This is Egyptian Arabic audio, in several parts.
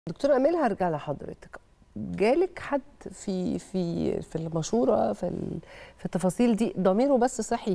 دكتورة أمال هرجع لحضرتك جالك حد في في في المشورة في ال- في التفاصيل دي ضميره بس صحي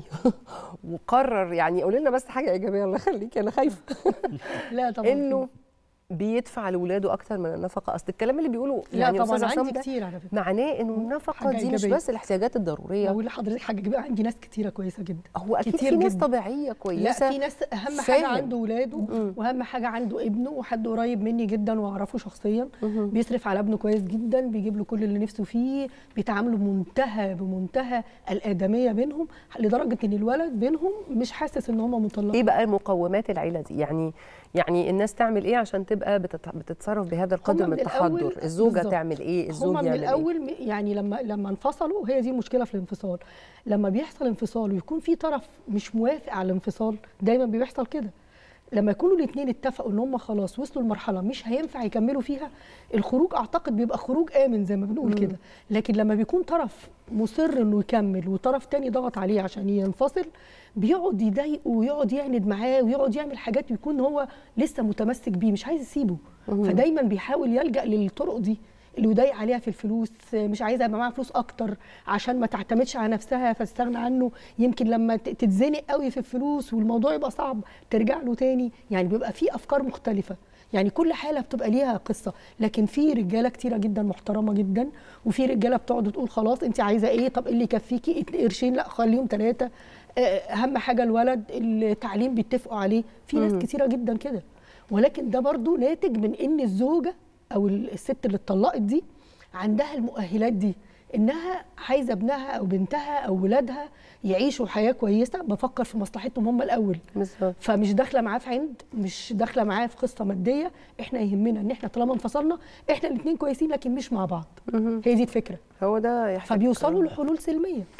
وقرر يعني قولي لنا بس حاجة إيجابية الله يخليكي أنا خايفة لا طبعا إنه بيدفع لأولاده أكتر من النفقة أصل الكلام اللي بيقوله لا يعني طبعا أستاذ عصام عندي ده كتير على فكره معناه إنه النفقة حاجة دي مش إيجابية. بس الاحتياجات الضرورية بقول لحضرتك حاجه كبيره عندي ناس كتيره كويسه جدا هو أكيد كتير في ناس جداً. طبيعية لا كويسة في ناس اهم فاهم. حاجه عنده ولاده مم. واهم حاجه عنده ابنه وحد قريب مني جدا واعرفه شخصيا مهم. بيصرف على ابنه كويس جدا بيجيب له كل اللي نفسه فيه بيتعاملوا بمنتهى بمنتهى الادميه بينهم لدرجه ان الولد بينهم مش حاسس ان هم مطلقين ايه بقى مقومات العيله دي يعني يعني الناس تعمل ايه عشان تبقى بتت- بتتصرف بهذا القدر هما من من الأول- التحضر الزوجه بالظبط. تعمل ايه الزوج هما من يعمل ايه الاول م- يعني لما لما انفصلوا هي دي المشكله في الانفصال لما بيحصل انفصال ويكون في طرف مش موافق على الانفصال دايما بيحصل كده لما يكونوا الاثنين اتفقوا ان هم خلاص وصلوا لمرحله مش هينفع يكملوا فيها الخروج اعتقد بيبقى خروج امن زي ما بنقول كده لكن لما بيكون طرف مصر انه يكمل وطرف تاني ضغط عليه عشان ينفصل بيقعد يضايقه ويقعد يعند معاه ويقعد يعمل حاجات ويكون هو لسه متمسك بيه مش عايز يسيبه فدايما بيحاول يلجا للطرق دي اللي يضايق عليها في الفلوس مش عايزه يبقى معاها فلوس اكتر عشان ما تعتمدش على نفسها فتستغنى عنه يمكن لما ت- تتزنق قوي في الفلوس والموضوع يبقى صعب ترجع له تاني يعني بيبقى في افكار مختلفه يعني كل حاله بتبقى ليها قصه لكن في رجاله كتيره جدا محترمه جدا وفي رجاله بتقعد تقول خلاص انت عايزه ايه طب ايه اللي يكفيكي اتنين قرشين لا خليهم ثلاثه اهم حاجه الولد التعليم بيتفقوا عليه في ناس كتيره جدا كده ولكن ده برضو ناتج من ان الزوجه او الست اللي اتطلقت دي عندها المؤهلات دي انها عايزه ابنها او بنتها او ولادها يعيشوا حياه كويسه بفكر في مصلحتهم هم الاول بالظبط فمش داخله معاه في عند مش داخله معاه في قصه ماديه احنا يهمنا ان احنا طالما انفصلنا احنا الاثنين كويسين لكن مش مع بعض هي دي الفكره هو ده يحتاج فبيوصلوا لحلول سلميه